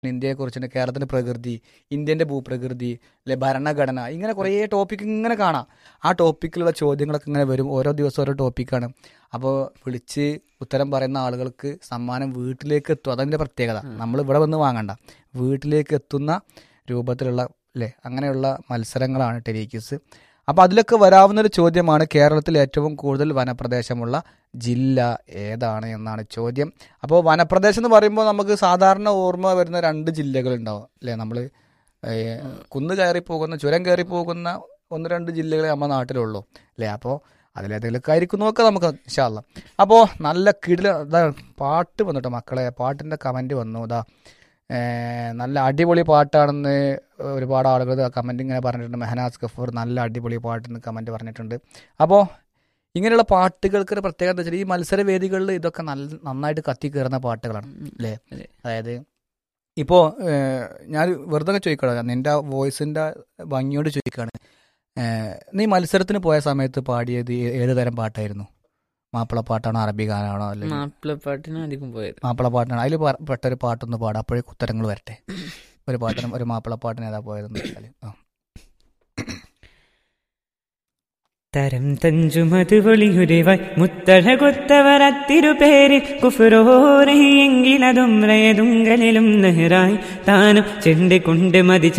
ഇന്ത്യയെക്കുറിച്ചുണ്ട് കേരളത്തിന്റെ പ്രകൃതി ഇന്ത്യന്റെ ഭൂപ്രകൃതി അല്ലെ ഭരണഘടന ഇങ്ങനെ കുറേ ടോപ്പിക് ഇങ്ങനെ കാണാം ആ ടോപ്പിക്കിലുള്ള ചോദ്യങ്ങളൊക്കെ ഇങ്ങനെ വരും ഓരോ ദിവസം ഓരോ ടോപ്പിക്കാണ് അപ്പോൾ വിളിച്ച് ഉത്തരം പറയുന്ന ആളുകൾക്ക് സമ്മാനം വീട്ടിലേക്ക് എത്തും അതതിൻ്റെ പ്രത്യേകത നമ്മൾ ഇവിടെ വന്ന് വാങ്ങണ്ട വീട്ടിലേക്ക് എത്തുന്ന രൂപത്തിലുള്ള അല്ലേ അങ്ങനെയുള്ള മത്സരങ്ങളാണ് ടെലിക്യൂസ് അപ്പോൾ അതിലൊക്കെ വരാവുന്നൊരു ചോദ്യമാണ് കേരളത്തിൽ ഏറ്റവും കൂടുതൽ വനപ്രദേശമുള്ള ജില്ല ഏതാണ് എന്നാണ് ചോദ്യം അപ്പോൾ വനപ്രദേശം എന്ന് പറയുമ്പോൾ നമുക്ക് സാധാരണ ഓർമ്മ വരുന്ന രണ്ട് ജില്ലകളുണ്ടാവും അല്ലേ നമ്മൾ കുന്ന് കയറി പോകുന്ന ചുരം കയറി പോകുന്ന ഒന്ന് രണ്ട് ജില്ലകളെ നമ്മുടെ നാട്ടിലുള്ളൂ അല്ലേ അപ്പോൾ അതിലേതെങ്കിലുമൊക്കെ ആയിരിക്കും നോക്കാം നമുക്ക് ഇൻഷാല്ല അപ്പോൾ നല്ല കിടില ഇതാ പാട്ട് വന്നിട്ടോ മക്കളെ പാട്ടിൻ്റെ കമൻറ്റ് വന്നു ഇതാ ഏഹ് നല്ല അടിപൊളി പാട്ടാണെന്ന് ഒരുപാട് ആളുകൾ കമൻറ്റ് ഇങ്ങനെ പറഞ്ഞിട്ടുണ്ട് മെഹനാസ് ഗഫൂർ നല്ല അടിപൊളി പാട്ടെന്ന് കമൻറ്റ് പറഞ്ഞിട്ടുണ്ട് അപ്പോൾ ഇങ്ങനെയുള്ള പാട്ടുകൾക്ക് ഒരു പ്രത്യേകത എന്താ വെച്ചാൽ ഈ മത്സരവേദികളിൽ ഇതൊക്കെ നല്ല നന്നായിട്ട് കത്തി കയറുന്ന പാട്ടുകളാണ് അല്ലേ അതെ. അതായത് ഇപ്പോൾ ഞാൻ വെറുതെ ചോദിക്കണം നിന്റെ വോയിസിൻ്റെ ഭംഗിയോട് ചോദിക്കുകയാണ് ഏഹ്, നീ മത്സരത്തിന് പോയ സമയത്ത് പാടിയത് ഏ- ഏത് തരം പാട്ടായിരുന്നു മാപ്പിളപ്പാട്ടാണോ അറബി ഗാനാണോ അല്ലെങ്കിൽ മാപ്പിളപ്പാട്ടിന് അധികം പോയത് മാപ്പിളപ്പാട്ടാണ് അതിൽ പെട്ട ഒരു പാട്ടൊന്ന് പാടാം അപ്പോഴേക്ക് ഉത്തരങ്ങൾ വരട്ടെ ഒരു പാട്ടിന് ഒരു മാപ്പിളപ്പാട്ടിന് ഏതാ പോയതെന്ന് വെച്ചാൽ ആ തരം തഞ്ചുമത് ഒളിയുരവായി മുത്തഴകൊത്തവർ അത്തിരുപേരിൽ കുഫുരോരെങ്കിലതും റയതുങ്കലിലും നെഹ്റായി താനും ചെണ്ട് കൊണ്ട് മതി